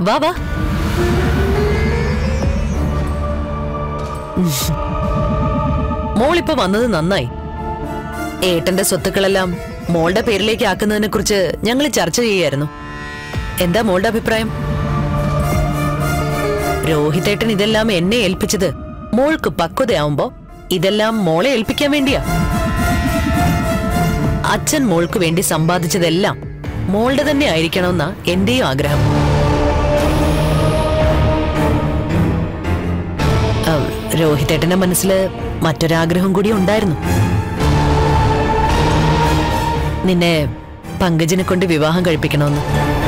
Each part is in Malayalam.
വാ വാ മോളിപ്പോ വന്നത് നന്നായി ഏട്ടന്റെ സ്വത്തുക്കളെല്ലാം മോളുടെ പേരിലേക്ക് ആക്കുന്നതിനെ കുറിച്ച് ഞങ്ങൾ ചർച്ച ചെയ്യായിരുന്നു എന്താ മോളുടെ അഭിപ്രായം രോഹിതേട്ടൻ ഇതെല്ലാം എന്നെ ഏൽപ്പിച്ചത് മോൾക്ക് പക്വതയാവുമ്പോ ഇതെല്ലാം മോളെ ഏൽപ്പിക്കാൻ വേണ്ടിയാ അച്ഛൻ മോൾക്ക് വേണ്ടി സമ്പാദിച്ചതെല്ലാം മോളുടെ തന്നെ ആയിരിക്കണമെന്നാ എന്റെയും ആഗ്രഹം ആ, രോഹിതേട്ടന്റെ മനസ്സിൽ മറ്റൊരാഗ്രഹം കൂടി ഉണ്ടായിരുന്നു നിന്നെ പങ്കജിനെ കൊണ്ട് വിവാഹം കഴിപ്പിക്കണമെന്ന്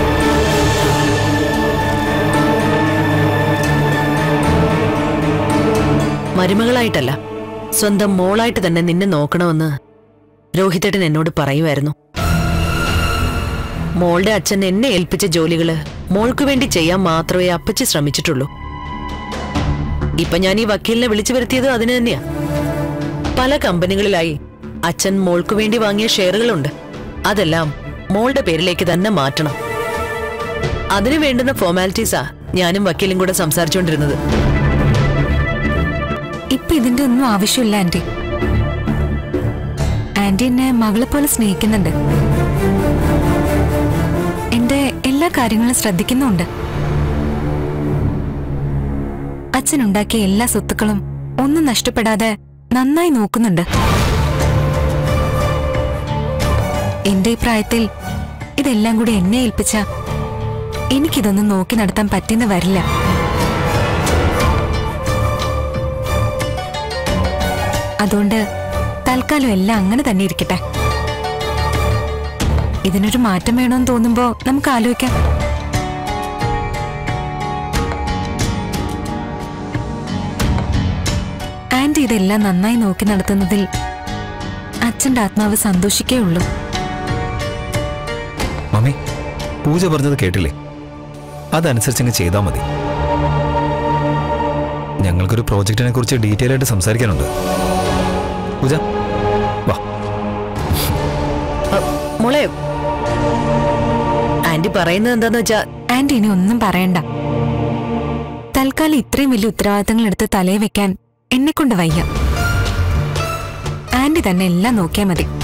മരുമകളായിട്ടല്ല സ്വന്തം മോളായിട്ട് തന്നെ നിന്നെ നോക്കണമെന്ന് രോഹിതേട്ടൻ എന്നോട് പറയുമായിരുന്നു മോളുടെ അച്ഛൻ എന്നെ ഏൽപ്പിച്ച ജോലികള് മോൾക്ക് വേണ്ടി ചെയ്യാൻ മാത്രമേ അപ്പച്ചി ശ്രമിച്ചിട്ടുള്ളൂ ഇപ്പൊ ഞാൻ ഈ വക്കീലിനെ വിളിച്ചു വരുത്തിയത് അതിന് തന്നെയാ പല കമ്പനികളിലായി അച്ഛൻ മോൾക്ക് വേണ്ടി വാങ്ങിയ ഷെയറുകളുണ്ട് അതെല്ലാം മോളുടെ പേരിലേക്ക് തന്നെ മാറ്റണം അതിനു വേണ്ടുന്ന ഫോർമാലിറ്റീസാ ഞാനും വക്കീലും കൂടെ സംസാരിച്ചുകൊണ്ടിരുന്നത് ഇപ്പൊ ഇതിന്റെ ഒന്നും ആവശ്യമില്ല ആന്റി ആന്റി എന്നെ മകളെ പോലെ സ്നേഹിക്കുന്നുണ്ട് എന്റെ എല്ലാ കാര്യങ്ങളും ശ്രദ്ധിക്കുന്നുണ്ട് അച്ഛനുണ്ടാക്കിയ എല്ലാ സ്വത്തുക്കളും ഒന്നും നഷ്ടപ്പെടാതെ നന്നായി നോക്കുന്നുണ്ട് എന്റെ ഈ പ്രായത്തിൽ ഇതെല്ലാം കൂടി എന്നെ ഏൽപ്പിച്ച എനിക്കിതൊന്നും നോക്കി നടത്താൻ പറ്റിയെന്ന് വരില്ല അതുകൊണ്ട് തൽക്കാലം എല്ലാം അങ്ങനെ തന്നെ ഇരിക്കട്ടെ ഇതിനൊരു മാറ്റം വേണമെന്ന് തോന്നുമ്പോ നമുക്ക് ആലോചിക്കാം ആന്റി ഇതെല്ലാം നന്നായി നോക്കി നടത്തുന്നതിൽ അച്ഛന്റെ ആത്മാവ് സന്തോഷിക്കേ ഉള്ളൂ മമ്മി പൂജ പറഞ്ഞത് കേട്ടില്ലേ അതനുസരിച്ചങ്ങ് ചെയ്താൽ മതി ഞങ്ങൾക്കൊരു പ്രോജക്റ്റിനെ കുറിച്ച് ഡീറ്റെയിൽ ആയിട്ട് സംസാരിക്കാനുണ്ട് പൂജ വാ അ, മോളെ ആന്റി പറയുന്നത് എന്താന്ന് വെച്ചാ ആന്റി ഇനി ഒന്നും പറയണ്ട തൽക്കാലം ഇത്രയും വലിയ ഉത്തരവാദിത്തങ്ങൾ എടുത്ത് തലയിൽ വെക്കാൻ എന്നെ കൊണ്ട് വയ്യ ആന്റി തന്നെ എല്ലാം നോക്കിയാൽ മതി